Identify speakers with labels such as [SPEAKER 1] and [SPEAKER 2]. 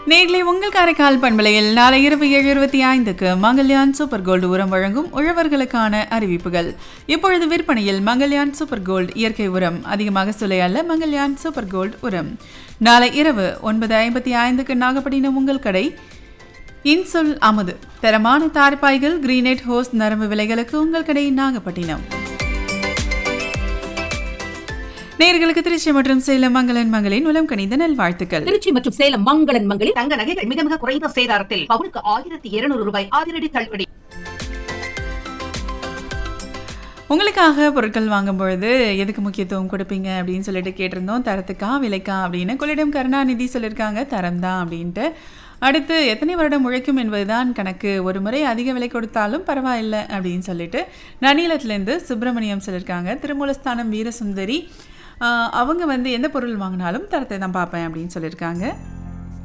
[SPEAKER 1] நேர்களை உங்கள் காரைக்கால் பண்பலையில் நாளை இரவு ஏழு இருபத்தி ஐந்துக்கு மங்கல்யான் சூப்பர் கோல்டு உரம் வழங்கும் உழவர்களுக்கான அறிவிப்புகள் இப்பொழுது விற்பனையில் மங்கல்யான் சூப்பர் கோல்டு இயற்கை உரம் அதிகமாக சுலை அல்ல மங்கல்யான் சூப்பர் கோல்டு உரம் நாளை இரவு ஒன்பது ஐம்பத்தி ஐந்துக்கு நாகப்பட்டினம் உங்கள் கடை இன்சொல் அமுது தரமான தார்பாய்கள் கிரீனெட் ஹோஸ் நரம்பு விலைகளுக்கு உங்கள் கடை நாகப்பட்டினம் நேர்களுக்கு திருச்சி மற்றும் சேலம் மங்களன் மங்களின் உலம் கணித நல்வாழ்த்துக்கள்
[SPEAKER 2] திருச்சி மற்றும் சேலம் மங்களன் மங்களில்
[SPEAKER 3] தங்க நகைகள் மிக மிக குறைந்த சேதாரத்தில் பவுனுக்கு ஆயிரத்தி இருநூறு ரூபாய் அதிரடி தள்ளுபடி
[SPEAKER 1] உங்களுக்காக பொருட்கள் வாங்கும் பொழுது எதுக்கு முக்கியத்துவம் கொடுப்பீங்க அப்படின்னு சொல்லிட்டு கேட்டிருந்தோம் தரத்துக்கா விலைக்கா அப்படின்னு கொள்ளிடம் கருணாநிதி சொல்லியிருக்காங்க தரம் தான் அப்படின்ட்டு அடுத்து எத்தனை வருடம் உழைக்கும் என்பதுதான் கணக்கு ஒரு முறை அதிக விலை கொடுத்தாலும் பரவாயில்லை அப்படின்னு சொல்லிட்டு நனிலத்துலேருந்து சுப்பிரமணியம் சொல்லியிருக்காங்க திருமூலஸ்தானம் வீரசுந்தரி ஆஹ் அவங்க வந்து எந்த பொருள் வாங்கினாலும் தரத்தை தான் பார்ப்பேன் அப்படின்னு சொல்லியிருக்காங்க